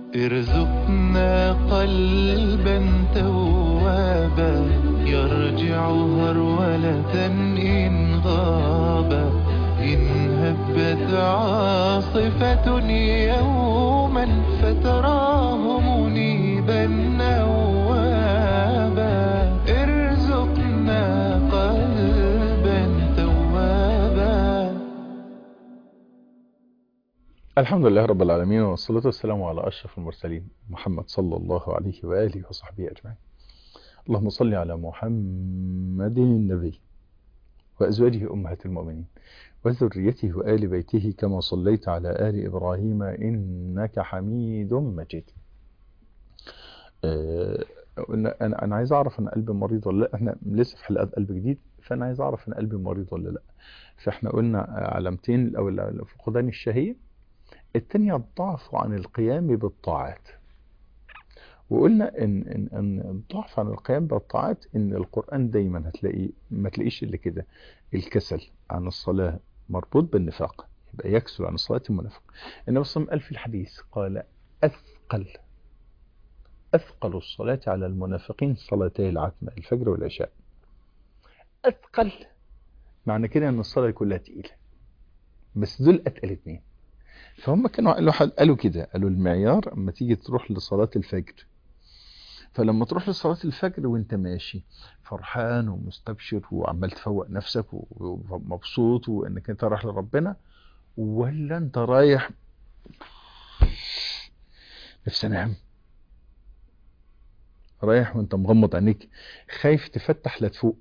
ارزقنا قلبا توابا يرجع هرولة إن غابا إن هبت عاصفة يوما فتراه منيبا نوابا ارزقنا قلبا توابا الحمد لله رب العالمين والصلاة والسلام على أشرف المرسلين محمد صلى الله عليه وآله وصحبه أجمعين اللهم صل على محمد النبي وأزواجه أمهات المؤمنين وذريته وآل بيته كما صليت على آل إبراهيم إنك حميد مجيد آه، أنا أنا عايز أعرف أن قلبي مريض ولا لا إحنا لسه في حلقات قلب جديد فأنا عايز أعرف أن قلبي مريض ولا لا فإحنا قلنا علامتين الأول فقدان الشهية التانية الضعف عن القيام بالطاعات وقلنا ان ان ان الضعف عن القيام بالطاعات ان القران دايما هتلاقي ما تلاقيش الا كده الكسل عن الصلاه مربوط بالنفاق يبقى يكسل عن الصلاه المنافق النبي صلى الله عليه وسلم قال في الحديث قال اثقل اثقل الصلاه على المنافقين صلاتي العتمه الفجر والعشاء اثقل معنى كده ان الصلاه كلها تقيله بس دول اتقل اتنين فهم كانوا قالوا قالوا كده قالوا المعيار اما تيجي تروح لصلاة الفجر فلما تروح لصلاة الفجر وانت ماشي فرحان ومستبشر وعمال تفوق نفسك ومبسوط وانك انت رايح لربنا ولا انت رايح نفسي انام رايح وانت مغمض عينيك خايف تفتح لا تفوق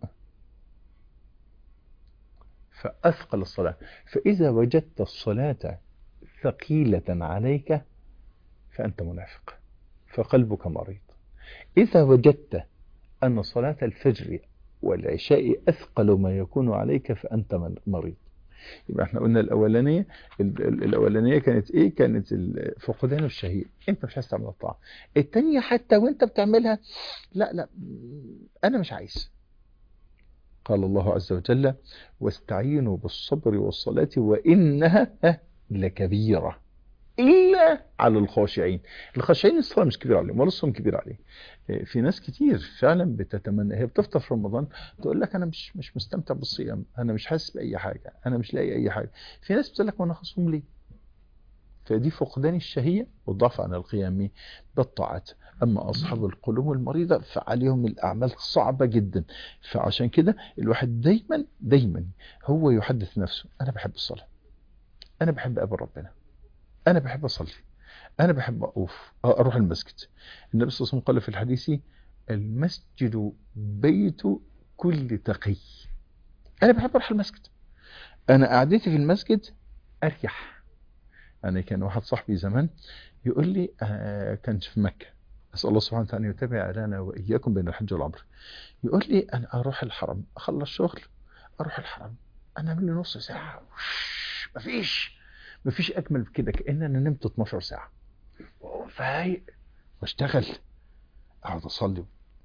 فأثقل الصلاة فإذا وجدت الصلاة ثقيلة عليك فأنت منافق فقلبك مريض إذا وجدت أن صلاة الفجر والعشاء أثقل ما يكون عليك فأنت مريض يبقى احنا قلنا الأولانية الأولانية كانت إيه كانت فقدان الشهية أنت مش عايز تعمل الطاعة التانية حتى وأنت بتعملها لا لا أنا مش عايز قال الله عز وجل واستعينوا بالصبر والصلاة وإنها لكبيرة إلا على الخاشعين الخاشعين الصلاة مش كبيرة عليهم ولا الصوم كبير عليه في ناس كتير فعلا بتتمنى هي بتفطر في رمضان تقول لك أنا مش مش مستمتع بالصيام أنا مش حاسس بأي حاجة أنا مش لاقي أي حاجة في ناس بتقول لك وأنا هصوم ليه فدي فقدان الشهية والضعف عن القيام بالطاعات أما أصحاب القلوب المريضة فعليهم الأعمال صعبة جدا فعشان كده الواحد دايما دايما هو يحدث نفسه أنا بحب الصلاة أنا بحب أقابل ربنا أنا بحب أصلي أنا بحب أقوف أروح المسجد النبي صلى الله عليه وسلم قال في الحديث المسجد بيت كل تقي أنا بحب أروح المسجد أنا قعدتي في المسجد أريح أنا كان واحد صاحبي زمان يقول لي آه كان في مكة أسأل الله سبحانه وتعالى أن يتابع لنا وإياكم بين الحج والعمر يقول لي أنا أروح الحرم أخلص شغل أروح الحرم أنا أعمل لي نص ساعة مفيش مفيش اجمل كده كان انا نمت 12 ساعه فايق واشتغل اقعد اصلي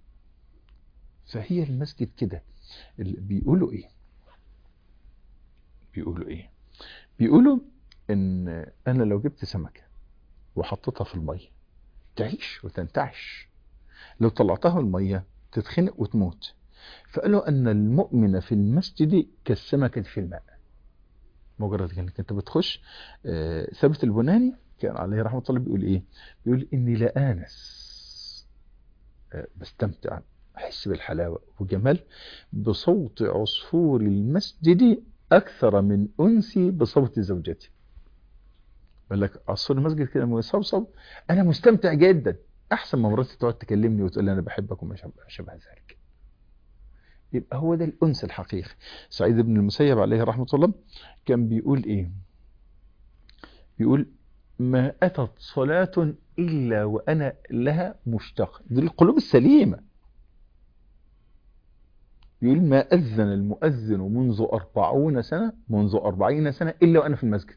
فهي المسجد كده بيقولوا ايه بيقولوا ايه بيقولوا ان انا لو جبت سمكه وحطيتها في الميه تعيش وتنتعش لو طلعتها الميه تتخنق وتموت فقالوا ان المؤمن في المسجد كالسمكه في الماء مجرد انك انت بتخش آه ثابت البناني كان عليه رحمه الله بيقول ايه بيقول اني لا انس آه بستمتع احس بالحلاوه وجمال بصوت عصفور المسجد اكثر من انسي بصوت زوجتي بقول لك عصفور المسجد كده مصوصو انا مستمتع جدا احسن ما مراتي تقعد تكلمني وتقول لي انا بحبك وما شابه ذلك يبقى هو ده الأنس الحقيقي سعيد بن المسيب عليه رحمة الله كان بيقول إيه بيقول ما أتت صلاة إلا وأنا لها مشتاق دي القلوب السليمة بيقول ما أذن المؤذن منذ أربعون سنة منذ أربعين سنة إلا وأنا في المسجد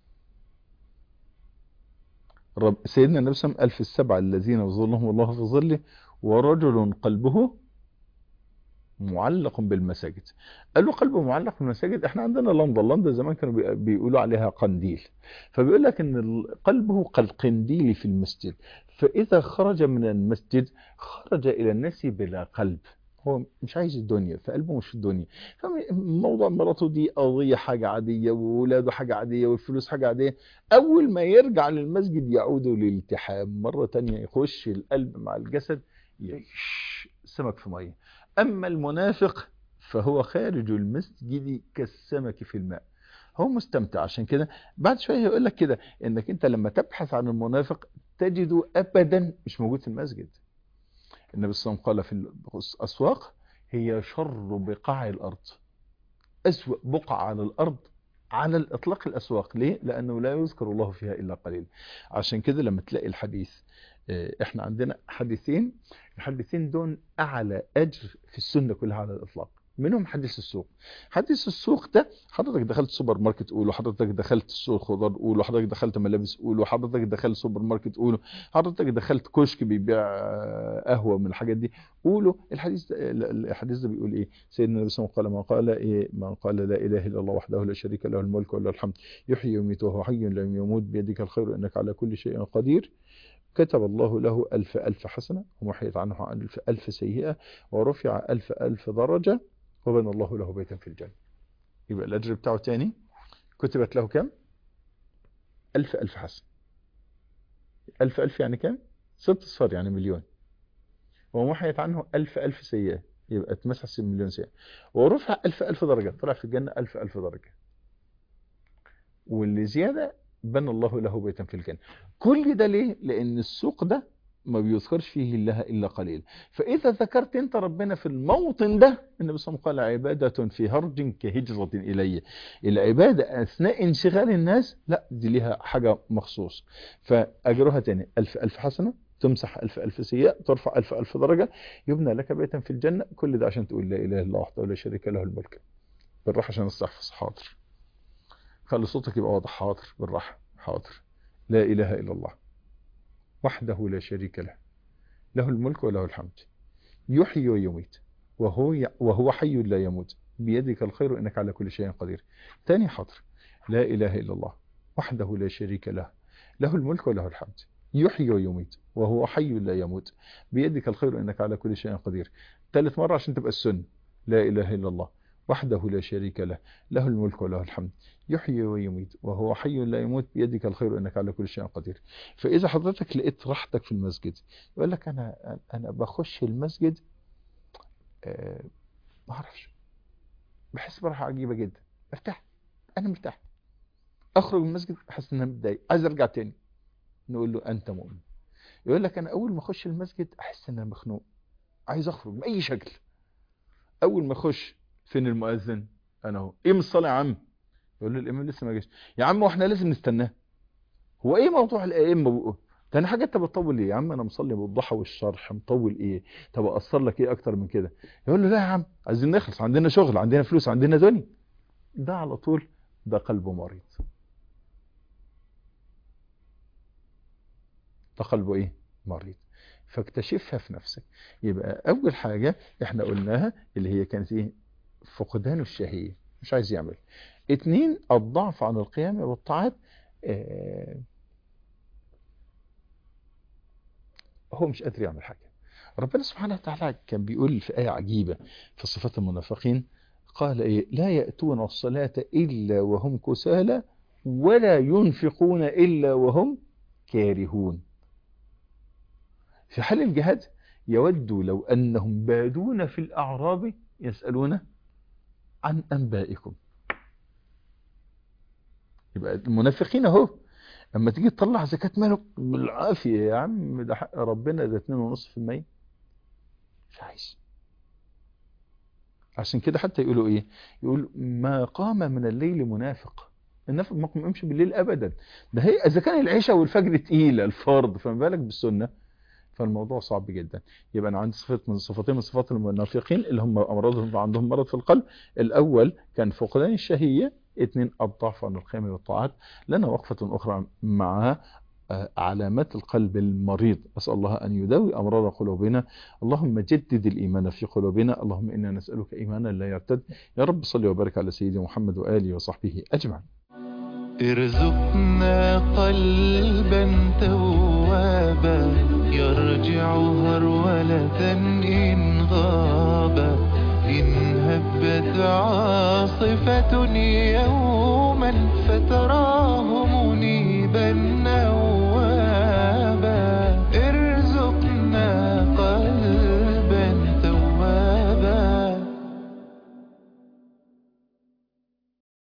رب سيدنا النبي صلى الله عليه وسلم قال في السبعة الذين ظلهم الله في ظله ورجل قلبه معلق بالمساجد قال له قلبه معلق بالمساجد احنا عندنا لندن لندن زمان كانوا بي- بيقولوا عليها قنديل فبيقول لك ان ال- قلبه كالقنديل في المسجد فاذا خرج من المسجد خرج الى الناس بلا قلب هو مش عايز الدنيا فقلبه مش في الدنيا فموضوع مراته دي قضية حاجة عادية وولاده حاجة عادية والفلوس حاجة عادية أول ما يرجع للمسجد يعود للالتحام مرة تانية يخش القلب مع الجسد يعيش سمك في مية أما المنافق فهو خارج المسجد كالسمك في الماء هو مستمتع عشان كده بعد شوية يقول لك كده انك انت لما تبحث عن المنافق تجده ابدا مش موجود في المسجد النبي صلى الله عليه وسلم قال في الاسواق هي شر بقاع الارض اسوأ بقعة على الارض على الاطلاق الاسواق ليه لانه لا يذكر الله فيها الا قليل عشان كده لما تلاقي الحديث آه، احنا عندنا حديثين الحديثين دول اعلى اجر في السنه كلها على الاطلاق منهم حديث السوق حديث السوق ده حضرتك دخلت سوبر ماركت قوله حضرتك دخلت سوق خضار قوله حضرتك دخلت ملابس قوله حضرتك دخلت سوبر ماركت قوله حضرتك دخلت كشك بيبيع آه، قهوه من الحاجات دي قوله الحديث ده الحديث ده بيقول ايه سيدنا النبي صلى الله عليه وسلم قال ما قال ايه من قال لا اله الا الله وحده لا شريك له الملك وله الحمد يحيي ويميت وهو حي لم يموت بيدك الخير انك على كل شيء قدير كتب الله له ألف ألف حسنة ومحيت عنه ألف ألف سيئة ورفع ألف ألف درجة وبنى الله له بيتا في الجنة يبقى الأجر بتاعه تاني كتبت له كم؟ ألف ألف حسنة ألف ألف يعني كم؟ ست صفار يعني مليون ومحيت عنه ألف ألف سيئة يبقى اتمسح مليون سيئة ورفع ألف ألف درجة طلع في الجنة ألف ألف درجة واللي زيادة بنى الله له بيتا في الجنة كل ده ليه؟ لأن السوق ده ما بيذكرش فيه الله إلا قليل فإذا ذكرت أنت ربنا في الموطن ده النبي صلى الله عليه وسلم قال عبادة في هرج كهجرة إلي العبادة أثناء انشغال الناس لا دي ليها حاجة مخصوص فأجرها تاني ألف ألف حسنة تمسح ألف ألف سيئة ترفع ألف ألف درجة يبنى لك بيتا في الجنة كل ده عشان تقول لا إله إلا الله وحده لا شريك له الملك بالراحة عشان استحفظ حاضر خلي صوتك يبقى واضح حاضر بالراحة حاضر لا إله إلا الله وحده لا شريك له له الملك وله الحمد يحيي ويميت وهو وهو حي لا يموت بيدك الخير انك على كل شيء قدير تاني حاضر لا اله الا الله وحده لا شريك له له الملك وله الحمد يحيي ويميت وهو حي لا يموت بيدك الخير انك على كل شيء قدير ثالث مرة عشان تبقى السن لا اله الا الله وحده لا شريك له له الملك وله الحمد يحيي ويميت وهو حي لا يموت بيدك الخير انك على كل شيء قدير فاذا حضرتك لقيت راحتك في المسجد يقول لك انا انا بخش المسجد آه، ما اعرفش بحس براحه عجيبه جدا ارتاح انا مرتاح اخرج من المسجد احس ان انا متضايق عايز ارجع تاني نقول له انت مؤمن يقول لك انا اول ما اخش المسجد احس ان انا مخنوق عايز اخرج باي شكل اول ما اخش فين المؤذن انا اهو ايه من الصلاه يا عم يقول له الامام لسه ما جاش يا عم واحنا لازم نستناه هو ايه موضوع الائمه بقى تاني حاجه انت بتطول ليه يا عم انا مصلي بالضحى والشرح مطول ايه طب اقصر لك ايه اكتر من كده يقول له لا يا عم عايزين نخلص عندنا شغل عندنا فلوس عندنا دنيا ده على طول ده قلبه مريض ده قلبه ايه مريض فاكتشفها في نفسك يبقى اول حاجه احنا قلناها اللي هي كانت ايه فقدان الشهيه مش عايز يعمل اتنين الضعف عن القيام بالطاعات آه، هو مش قادر يعمل حاجة ربنا سبحانه وتعالى كان بيقول في آية عجيبة في صفات المنافقين قال إيه لا يأتون الصلاة إلا وهم كسالى ولا ينفقون إلا وهم كارهون في حال الجهاد يودوا لو أنهم بادون في الأعراب يسألون عن أنبائكم يبقى المنافقين اهو اما تيجي تطلع زكاة مالك بالعافية يا عم ده حق ربنا ده 2.5% مش عايز عشان كده حتى يقولوا ايه يقول ما قام من الليل منافق النافق ما قامش بالليل ابدا ده هي اذا كان العشاء والفجر تقيله الفرض فما بالك بالسنه فالموضوع صعب جدا يبقى انا عندي صفات من صفتين من صفات المنافقين اللي هم امراضهم عندهم مرض في القلب الاول كان فقدان الشهيه اثنين الضعف عن القيام بالطاعات لنا وقفة أخرى معها آه، علامات القلب المريض أسأل الله أن يداوي أمراض قلوبنا اللهم جدد الإيمان في قلوبنا اللهم إنا نسألك إيمانا لا يرتد يا رب صل وبارك على سيدنا محمد وآله وصحبه أجمعين ارزقنا قلبا توابا يرجع هرولة إن غابا إن هبت عاصفة يوما فتراه